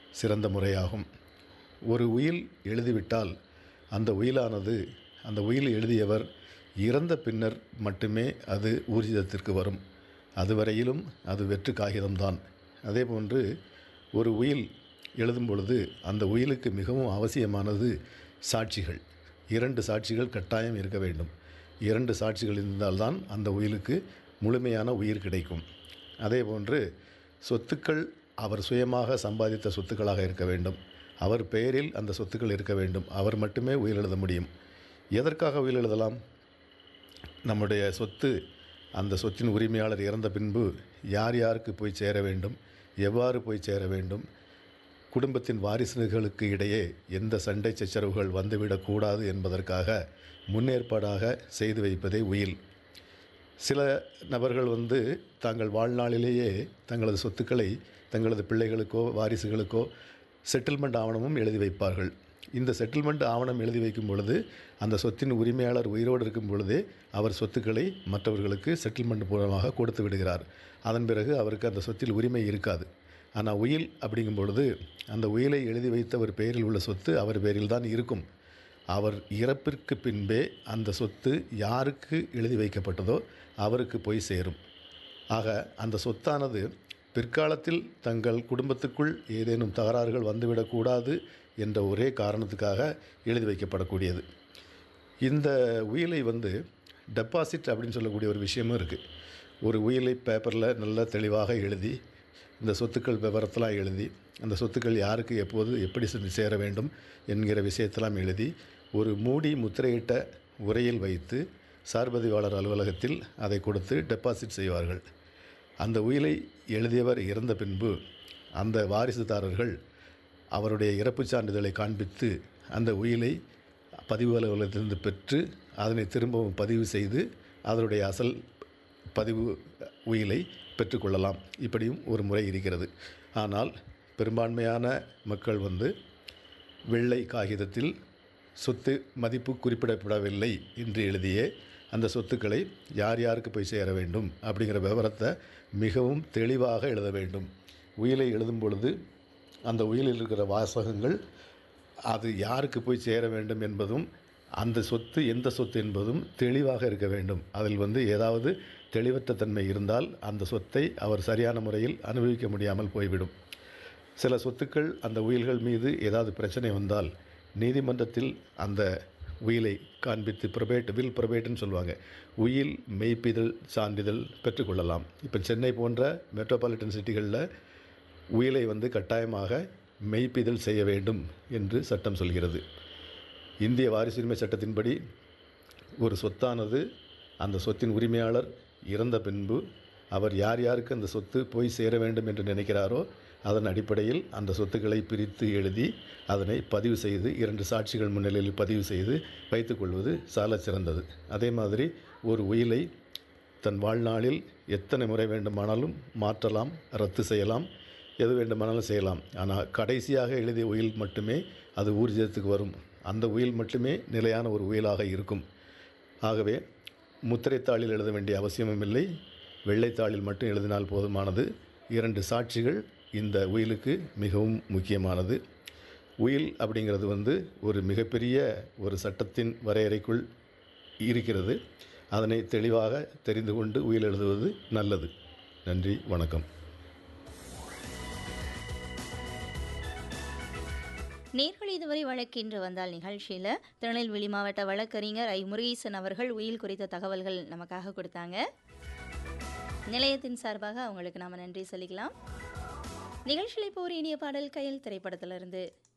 சிறந்த முறையாகும் ஒரு உயில் எழுதிவிட்டால் அந்த உயிலானது அந்த உயில் எழுதியவர் இறந்த பின்னர் மட்டுமே அது ஊர்ஜிதத்திற்கு வரும் அதுவரையிலும் அது வெற்று காகிதம்தான் அதே போன்று ஒரு உயில் எழுதும் பொழுது அந்த உயிலுக்கு மிகவும் அவசியமானது சாட்சிகள் இரண்டு சாட்சிகள் கட்டாயம் இருக்க வேண்டும் இரண்டு சாட்சிகள் இருந்தால்தான் அந்த உயிலுக்கு முழுமையான உயிர் கிடைக்கும் அதே போன்று சொத்துக்கள் அவர் சுயமாக சம்பாதித்த சொத்துக்களாக இருக்க வேண்டும் அவர் பெயரில் அந்த சொத்துக்கள் இருக்க வேண்டும் அவர் மட்டுமே உயிர் எழுத முடியும் எதற்காக உயிர் எழுதலாம் நம்முடைய சொத்து அந்த சொத்தின் உரிமையாளர் இறந்த பின்பு யார் யாருக்கு போய் சேர வேண்டும் எவ்வாறு போய் சேர வேண்டும் குடும்பத்தின் வாரிசுகளுக்கு இடையே எந்த சண்டை சச்சரவுகள் வந்துவிடக்கூடாது என்பதற்காக முன்னேற்பாடாக செய்து வைப்பதே உயில் சில நபர்கள் வந்து தாங்கள் வாழ்நாளிலேயே தங்களது சொத்துக்களை தங்களது பிள்ளைகளுக்கோ வாரிசுகளுக்கோ செட்டில்மெண்ட் ஆவணமும் எழுதி வைப்பார்கள் இந்த செட்டில்மெண்ட் ஆவணம் எழுதி வைக்கும் பொழுது அந்த சொத்தின் உரிமையாளர் உயிரோடு இருக்கும் பொழுதே அவர் சொத்துக்களை மற்றவர்களுக்கு செட்டில்மெண்ட் மூலமாக கொடுத்து விடுகிறார் அதன் பிறகு அவருக்கு அந்த சொத்தில் உரிமை இருக்காது ஆனால் உயில் அப்படிங்கும் பொழுது அந்த உயிலை எழுதி வைத்த ஒரு பெயரில் உள்ள சொத்து அவர் பேரில் தான் இருக்கும் அவர் இறப்பிற்கு பின்பே அந்த சொத்து யாருக்கு எழுதி வைக்கப்பட்டதோ அவருக்கு போய் சேரும் ஆக அந்த சொத்தானது பிற்காலத்தில் தங்கள் குடும்பத்துக்குள் ஏதேனும் தகராறுகள் வந்துவிடக்கூடாது என்ற ஒரே காரணத்துக்காக எழுதி வைக்கப்படக்கூடியது இந்த உயிலை வந்து டெபாசிட் அப்படின்னு சொல்லக்கூடிய ஒரு விஷயமும் இருக்குது ஒரு உயிலை பேப்பரில் நல்லா தெளிவாக எழுதி இந்த சொத்துக்கள் விவரத்தெல்லாம் எழுதி அந்த சொத்துக்கள் யாருக்கு எப்போது எப்படி சென்று சேர வேண்டும் என்கிற விஷயத்தெல்லாம் எழுதி ஒரு மூடி முத்திரையிட்ட உரையில் வைத்து சார்பதிவாளர் அலுவலகத்தில் அதை கொடுத்து டெபாசிட் செய்வார்கள் அந்த உயிலை எழுதியவர் இறந்த பின்பு அந்த வாரிசுதாரர்கள் அவருடைய இறப்புச் சான்றிதழை காண்பித்து அந்த உயிலை பதிவு அலுவலகத்திலிருந்து பெற்று அதனை திரும்பவும் பதிவு செய்து அதனுடைய அசல் பதிவு உயிலை பெற்றுக்கொள்ளலாம் இப்படியும் ஒரு முறை இருக்கிறது ஆனால் பெரும்பான்மையான மக்கள் வந்து வெள்ளை காகிதத்தில் சொத்து மதிப்பு குறிப்பிடப்படவில்லை என்று எழுதியே அந்த சொத்துக்களை யார் யாருக்கு போய் சேர வேண்டும் அப்படிங்கிற விவரத்தை மிகவும் தெளிவாக எழுத வேண்டும் உயிலை எழுதும் பொழுது அந்த உயிலில் இருக்கிற வாசகங்கள் அது யாருக்கு போய் சேர வேண்டும் என்பதும் அந்த சொத்து எந்த சொத்து என்பதும் தெளிவாக இருக்க வேண்டும் அதில் வந்து ஏதாவது தெளிவற்ற தன்மை இருந்தால் அந்த சொத்தை அவர் சரியான முறையில் அனுபவிக்க முடியாமல் போய்விடும் சில சொத்துக்கள் அந்த உயில்கள் மீது ஏதாவது பிரச்சனை வந்தால் நீதிமன்றத்தில் அந்த உயிலை காண்பித்து ப்ரொபேட் வில் ப்ரொபேட்டுன்னு சொல்லுவாங்க உயில் மெய்ப்பிதழ் சான்றிதழ் பெற்றுக்கொள்ளலாம் இப்போ சென்னை போன்ற மெட்ரோபாலிட்டன் சிட்டிகளில் உயிலை வந்து கட்டாயமாக மெய்ப்பிதழ் செய்ய வேண்டும் என்று சட்டம் சொல்கிறது இந்திய வாரிசுரிமை சட்டத்தின்படி ஒரு சொத்தானது அந்த சொத்தின் உரிமையாளர் இறந்த பின்பு அவர் யார் யாருக்கு அந்த சொத்து போய் சேர வேண்டும் என்று நினைக்கிறாரோ அதன் அடிப்படையில் அந்த சொத்துக்களை பிரித்து எழுதி அதனை பதிவு செய்து இரண்டு சாட்சிகள் முன்னிலையில் பதிவு செய்து வைத்துக்கொள்வது சால சிறந்தது அதே மாதிரி ஒரு உயிலை தன் வாழ்நாளில் எத்தனை முறை வேண்டுமானாலும் மாற்றலாம் ரத்து செய்யலாம் எது வேண்டுமானாலும் செய்யலாம் ஆனால் கடைசியாக எழுதிய உயில் மட்டுமே அது ஊர்ஜிதத்துக்கு வரும் அந்த உயில் மட்டுமே நிலையான ஒரு உயிலாக இருக்கும் ஆகவே முத்திரைத்தாளில் எழுத வேண்டிய அவசியமும் இல்லை வெள்ளைத்தாளில் மட்டும் எழுதினால் போதுமானது இரண்டு சாட்சிகள் இந்த உயிலுக்கு மிகவும் முக்கியமானது உயில் அப்படிங்கிறது வந்து ஒரு மிகப்பெரிய ஒரு சட்டத்தின் வரையறைக்குள் இருக்கிறது அதனை தெளிவாக தெரிந்து கொண்டு உயில் எழுதுவது நல்லது நன்றி வணக்கம் நேர்கள் இதுவரை வழக்கின்று வந்தால் நிகழ்ச்சியில் திருநெல்வேலி மாவட்ட வழக்கறிஞர் ஐ முருகேசன் அவர்கள் உயில் குறித்த தகவல்கள் நமக்காக கொடுத்தாங்க நிலையத்தின் சார்பாக அவங்களுக்கு நாம் நன்றி சொல்லிக்கலாம் நிகழ்ச்சியில் இப்போ ஒரு இனிய பாடல் கையல் திரைப்படத்திலிருந்து